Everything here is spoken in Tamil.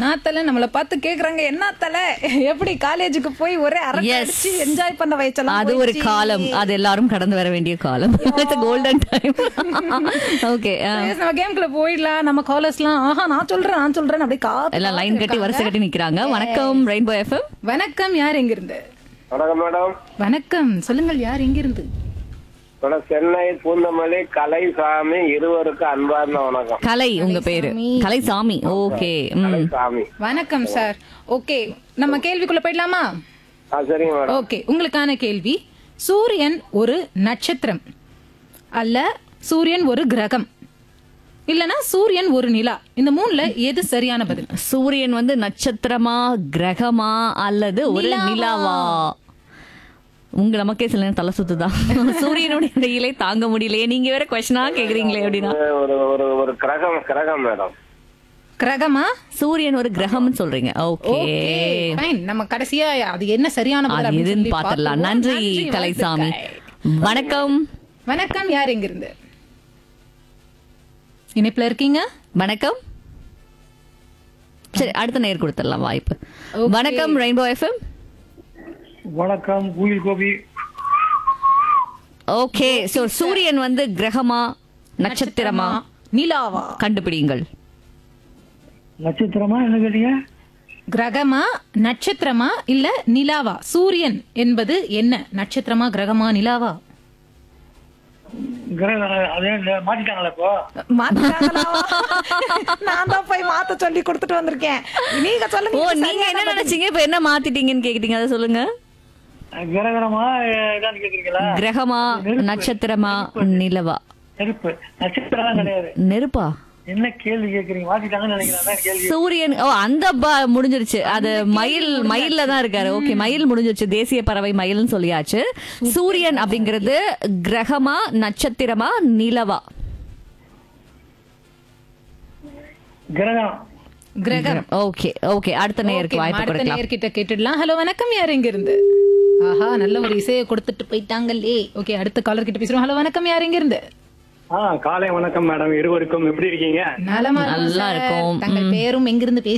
நான் தலை நம்மள பார்த்து கேக்குறாங்க என்ன தலை எப்படி காலேஜுக்கு போய் ஒரே அரட்டை Yes. அடிச்சு என்ஜாய் பண்ண வயசெல்லாம் அது ஒரு போயிடுச்சு. காலம் அது எல்லாரும் கடந்து வர வேண்டிய காலம் கோல்டன் டைம் ஓகே Yes, நம்ம கேம்குள்ள போயிடலாம் நம்ம காலர்ஸ்லாம் ஆஹா நான் சொல்றேன் நான் சொல்றேன் அப்படியே காத்து எல்லாம் லைன் கட்டி வரிசை கட்டி நிக்கிறாங்க வணக்கம் ரெயின்போ எஃப்எம் வணக்கம் யார் எங்க இருந்து வணக்கம் மேடம் வணக்கம் சொல்லுங்கள் யார் எங்க இருந்து மேடம் சென்னை பூந்தமல்லி கலைசாமி இருவருக்கு அன்பார்ந்த வணக்கம் கலை உங்க பேரு கலைசாமி ஓகே ம் கலைசாமி வணக்கம் சார் ஓகே நம்ம கேள்விக்குள்ள போயிடலாமா ஆ சரிங்க மேடம் ஓகே உங்களுக்கான கேள்வி சூரியன் ஒரு நட்சத்திரம் அல்ல சூரியன் ஒரு கிரகம் இல்லனா சூரியன் ஒரு நிலா இந்த மூணுல எது சரியான பதில் சூரியன் வந்து நட்சத்திரமா கிரகமா அல்லது ஒரு நிலாவா உங்க நமக்கே சில நேரம் தலை சுத்துதான் சூரியனுடைய வெயிலை தாங்க முடியலையே நீங்க வேற கொஸ்டினா கேக்குறீங்களே அப்படின்னா ஒரு ஒரு ஒரு கிரகம் கிரகம் மேடம் கிரகமா சூரியன் ஒரு கிரகம்னு சொல்றீங்க ஓகே ஃபைன் நம்ம கடைசியா அது என்ன சரியான பதில் அது அப்படின்னு எதுன்னு சொல்லி பாத்திரலாம் பார்த்துருவோம். நன்றி கலைசாமி வாழ்த்துக்கள். வணக்கம் வணக்கம் யார் எங்க இருந்து இணைப்புல இருக்கீங்க வணக்கம் சரி அடுத்த நேர் கொடுத்துடலாம் வாய்ப்பு வணக்கம் ரெயின்போ எஃப்எம் வணக்கம் குயில் கோபி ஓகே சோ சூரியன் வந்து கிரகமா நட்சத்திரமா நிலாவா கண்டுபிடிங்கள் நட்சத்திரமா என்ன கேட்டீங்க கிரகமா நட்சத்திரமா இல்ல நிலாவா சூரியன் என்பது என்ன நட்சத்திரமா கிரகமா நிலாவா கிரக அதே இந்த மாத்திட்டாங்களா இப்போ மாத்திட்டாங்களா? நான் தான் போய் மாத்த சொல்லி கொடுத்துட்டு வந்திருக்கேன் நீங்க ஓ சொல்லுங்க இது நீங்க சரியான என்ன பதில். நினைச்சீங்க இப்ப என்ன மாத்திட்டீங்கன்னு கேக்குறீங்க அதை சொல்லுங்க கிரகணமா இதான்னு கேக்குறீங்களா கிரகமா நட்சத்திரமா நிலவா நெருப்பு நட்சத்திரம் கிடையாது நெருப்பா என்ன கேள்வி கேக்குறீங்க மாத்திட்டாங்கன்னு நினைக்கிறேன் அதான் கேள்வி சூரியன் ஓ அந்த ப- முடிஞ்சிருச்சு அது மயில் மயில்ல தான் இருக்காரு ஓகே மயில் முடிஞ்சிருச்சு தேசிய பறவை மயில்னு சொல்லியாச்சு சூரியன் அப்படிங்கிறது கிரகமா நட்சத்திரமா நிலவா கிரகம் கிரகம் ஓகே ஓகே அடுத்த நேருக்கு Okay, வாய்ப்பு அடுத்த கொடுக்கலாம் நேயர்கிட்ட கேட்டுடலாம் ஹலோ வணக்கம் யார் எங்க இருந்து ஆஹா நல்ல ஒரு இசையை கொடுத்துட்டு போயிட்டாங்களே ஓகே அடுத்த காலர் கிட்ட பேசுறோம் ஹலோ வணக்கம் யார் எங்க இருந்து ஆ காலை வணக்கம் மேடம் இருவருக்கும் எப்படி இருக்கீங்க நலமா இருக்கோம் நல்லா சார். இருக்கோம். தங்கள் பேரும் எங்கிருந்து பேசி